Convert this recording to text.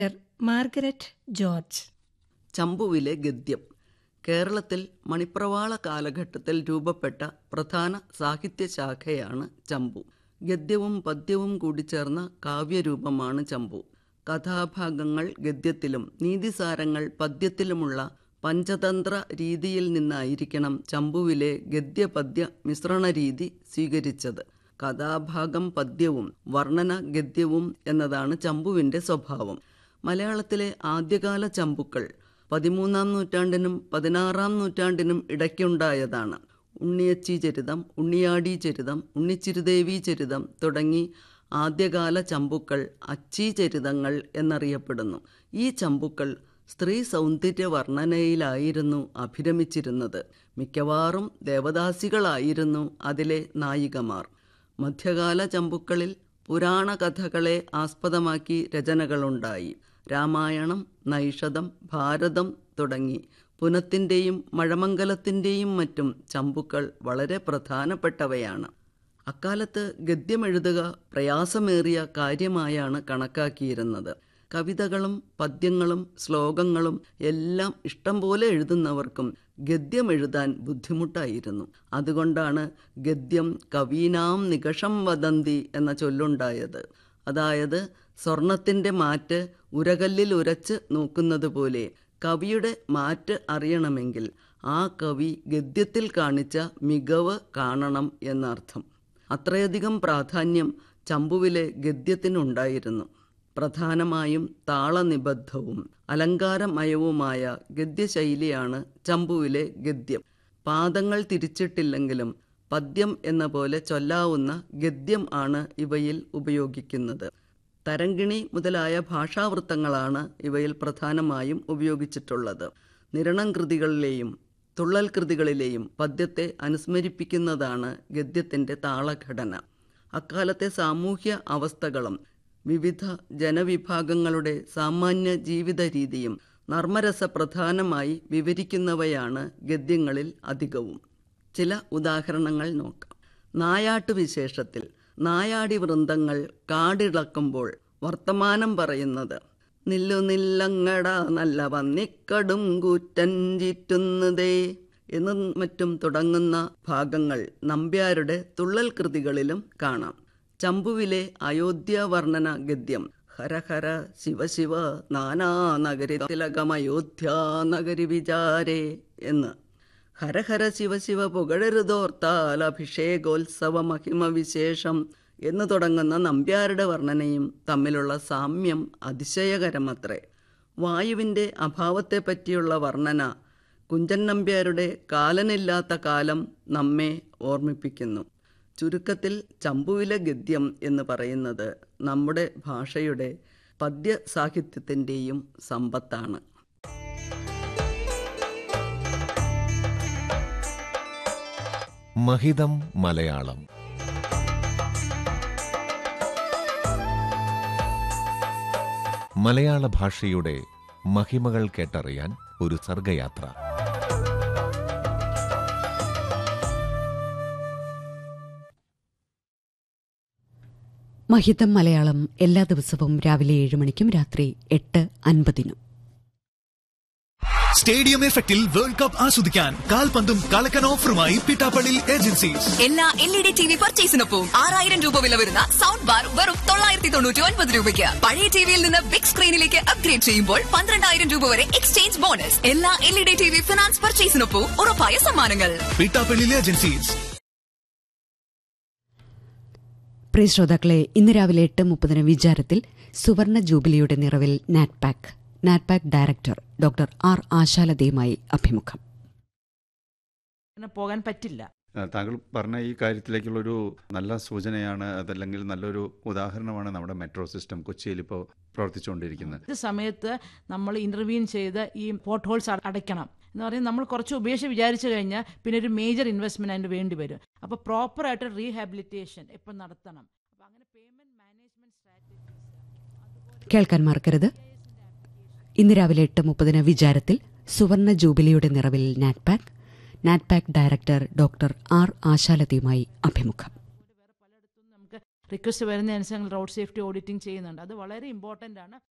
Margaret George ചമ്പുവിലെ ഗദ്യം കേരളത്തിൽ മണിപ്രവാള കാലഘട്ടത്തിൽ രൂപപ്പെട്ട പ്രധാന സാഹിത്യശാഖയാണ് ചമ്പു ഗദ്യവും പദ്യവും കൂടിച്ചേർന്ന കാവ്യരൂപമാണ് ചമ്പു കഥാഭാഗങ്ങൾ ഗദ്യത്തിലും നീതിസാരങ്ങൾ പദ്യത്തിലുമുള്ള പഞ്ചതന്ത്ര രീതിയിൽ നിന്നായിരിക്കണം ചമ്പുവിലെ ഗദ്യപദ്യ മിശ്രണ രീതി സ്വീകരിച്ചത് കഥാഭാഗം പദ്യവും വർണ്ണന ഗദ്യവും എന്നതാണ് ചമ്പുവിൻ്റെ സ്വഭാവം മലയാളത്തിലെ ആദ്യകാല ചമ്പുക്കൾ പതിമൂന്നാം നൂറ്റാണ്ടിനും പതിനാറാം നൂറ്റാണ്ടിനും ഇടയ്ക്കുണ്ടായതാണ് ഉണ്ണിയച്ചി ചരിതം ഉണ്ണിയാടി ചരിതം ഉണ്ണിച്ചിരുദേവി ചരിതം തുടങ്ങി ആദ്യകാല ചമ്പുക്കൾ അച്ചി ചരിതങ്ങൾ എന്നറിയപ്പെടുന്നു ഈ ചമ്പുക്കൾ സ്ത്രീ സൗന്ദര്യ വർണ്ണനയിലായിരുന്നു അഭിരമിച്ചിരുന്നത് മിക്കവാറും ദേവദാസികളായിരുന്നു അതിലെ നായികമാർ മധ്യകാല ചമ്പുക്കളിൽ പുരാണ കഥകളെ ആസ്പദമാക്കി രചനകളുണ്ടായി രാമായണം നൈഷധം ഭാരതം തുടങ്ങി പുനത്തിൻ്റെയും മഴമംഗലത്തിൻ്റെയും മറ്റും ചമ്പുക്കൾ വളരെ പ്രധാനപ്പെട്ടവയാണ് അക്കാലത്ത് ഗദ്യമെഴുതുക പ്രയാസമേറിയ കാര്യമായാണ് കണക്കാക്കിയിരുന്നത് കവിതകളും പദ്യങ്ങളും ശ്ലോകങ്ങളും എല്ലാം ഇഷ്ടം പോലെ എഴുതുന്നവർക്കും ഗദ്യം എഴുതാൻ ബുദ്ധിമുട്ടായിരുന്നു അതുകൊണ്ടാണ് ഗദ്യം കവീനാം നികഷം വദന്തി എന്ന ചൊല്ലുണ്ടായത് അതായത് സ്വർണത്തിൻ്റെ മാറ്റ് ഉരകല്ലിൽ ഉരച്ച് നോക്കുന്നത് പോലെ കവിയുടെ മാറ്റ് അറിയണമെങ്കിൽ ആ കവി ഗദ്യത്തിൽ കാണിച്ച മികവ് കാണണം എന്നർത്ഥം അത്രയധികം പ്രാധാന്യം ചമ്പുവിലെ ഗദ്യത്തിനുണ്ടായിരുന്നു പ്രധാനമായും താളനിബദ്ധവും അലങ്കാരമയവുമായ ഗദ്യശൈലിയാണ് ചമ്പുവിലെ ഗദ്യം പാദങ്ങൾ തിരിച്ചിട്ടില്ലെങ്കിലും പദ്യം എന്ന പോലെ ചൊല്ലാവുന്ന ഗദ്യം ആണ് ഇവയിൽ ഉപയോഗിക്കുന്നത് തരങ്കിണി മുതലായ ഭാഷാവൃത്തങ്ങളാണ് ഇവയിൽ പ്രധാനമായും ഉപയോഗിച്ചിട്ടുള്ളത് നിരണം കൃതികളിലെയും തുള്ളൽ കൃതികളിലെയും പദ്യത്തെ അനുസ്മരിപ്പിക്കുന്നതാണ് ഗദ്യത്തിൻ്റെ താളഘടന അക്കാലത്തെ സാമൂഹ്യ അവസ്ഥകളും വിവിധ ജനവിഭാഗങ്ങളുടെ സാമാന്യ ജീവിത രീതിയും നർമ്മരസപ്രധാനമായി വിവരിക്കുന്നവയാണ് ഗദ്യങ്ങളിൽ അധികവും ചില ഉദാഹരണങ്ങൾ നോക്കാം നായാട്ട് വിശേഷത്തിൽ നായാടി വൃന്ദങ്ങൾ കാടിളക്കുമ്പോൾ വർത്തമാനം പറയുന്നത് നില്ലു നില്ലങ്ങട നല്ല വന്നിക്കടും കൂറ്റൻ ചീറ്റുന്നതേ എന്നും മറ്റും തുടങ്ങുന്ന ഭാഗങ്ങൾ നമ്പ്യാരുടെ തുള്ളൽ കൃതികളിലും കാണാം ചമ്പുവിലെ അയോധ്യ വർണ്ണന ഗദ്യം ഹരഹര ശിവശിവ നാനാ നഗരി തിലകമയോധ്യ നഗരി വിചാരേ എന്ന് ഹരഹര ശിവശിവ പുകഴരുതോർത്താൽ അഭിഷേകോത്സവ മഹിമ വിശേഷം എന്ന് തുടങ്ങുന്ന നമ്പ്യാരുടെ വർണ്ണനയും തമ്മിലുള്ള സാമ്യം അതിശയകരമത്രേ വായുവിൻ്റെ അഭാവത്തെ പറ്റിയുള്ള വർണ്ണന കുഞ്ചൻ നമ്പ്യാരുടെ കാലനില്ലാത്ത കാലം നമ്മെ ഓർമ്മിപ്പിക്കുന്നു ചുരുക്കത്തിൽ ചമ്പുവിലെ ഗദ്യം എന്ന് പറയുന്നത് നമ്മുടെ ഭാഷയുടെ പദ്യ സാഹിത്യത്തിൻ്റെയും സമ്പത്താണ് മഹിതം മലയാളം മലയാള ഭാഷയുടെ മഹിമകൾ കേട്ടറിയാൻ ഒരു സർഗയാത്ര മഹിതം മലയാളം എല്ലാ ദിവസവും രാവിലെ ഏഴ് മണിക്കും രാത്രി എട്ട് അൻപതിനും സ്റ്റേഡിയം എഫക്റ്റിൽ വേൾഡ് കപ്പ് ആസ്വദിക്കാൻ കാൽപന്തും കളക്കൻ ഓഫറുമായി പിട്ടാപ്പള്ളി ഏജൻസീസ് എല്ലാ L E D T V പർച്ചേസിനൊപ്പം ആറായിരം രൂപ വില വരുന്ന സൗണ്ട് ബാർ വെറും തൊള്ളായിരത്തി തൊണ്ണൂറ്റി ഒൻപത് രൂപയ്ക്ക് പഴയ ടിവിയിൽ നിന്ന് ബിഗ് സ്ക്രീനിലേക്ക് അപ്ഗ്രേഡ് ചെയ്യുമ്പോൾ പന്ത്രണ്ടായിരം രൂപ വരെ എക്സ്ചേഞ്ച് ബോണസ് എല്ലാ L E D T V finance പർച്ചേസിനൊപ്പം ഉറപ്പായ സമ്മാനങ്ങൾ പിട്ടാപ്പള്ളി ഏജൻസീസ് പ്രിയ ശ്രോതാക്കളെ ഇന്ന് രാവിലെ എട്ട് മുപ്പതിന് വിചാരത്തിൽ സുവർണ ജൂബിലിയുടെ നിറവിൽ NATPAC NATPAC director doctor R ആശാലതയുമായി അഭിമുഖം അങ്ങനെ പോകാൻ പറ്റില്ല ആ, താങ്കൾ പറഞ്ഞ ഈ കാര്യത്തിലേക്കുള്ളൊരു നല്ല സൂചനയാണ് അതല്ലെങ്കിൽ നല്ലൊരു ഉദാഹരണമാണ് നമ്മുടെ മെട്രോ സിസ്റ്റം കൊച്ചിയിൽ ഇപ്പോൾ പ്രവർത്തിച്ചുകൊണ്ടിരിക്കുന്നത് ഇത് സമയത്ത് നമ്മൾ ഇന്റർവ്യൂൻ ചെയ്ത് ഈ പോർട്ട് ഹോൾസ് അടയ്ക്കണം എന്ന് പറയുന്നത് നമ്മൾ കുറച്ച് ഉപേക്ഷ വിചാരിച്ചു കഴിഞ്ഞാൽ പിന്നെ ഒരു മേജർ ഇൻവെസ്റ്റ്മെന്റ് അതിന് വേണ്ടി വരും അപ്പോൾ പ്രോപ്പറായിട്ട് റീഹാബിലിറ്റേഷൻ ഇപ്പം നടത്തണം അപ്പോൾ അങ്ങനെ പേയ്മെന്റ് മാനേജ്മെന്റ് സ്ട്രാറ്റജീസ് കേൾക്കാൻ മറക്കരുത് ഇന്ന് രാവിലെ എട്ട് മുപ്പതിന് വിചാരത്തിൽ സുവർണ ജൂബിലിയുടെ നിറവിൽ NATPAC NATPAC director doctor R ആശാലതയുമായി അഭിമുഖം നമുക്ക് റിക്വസ്റ്റ് വരുന്നതനുസരിച്ച് റോഡ് സേഫ്റ്റി ഓഡിറ്റിംഗ് ചെയ്യുന്നുണ്ട് അത് വളരെ ഇമ്പോർട്ടൻ്റ് ആണ്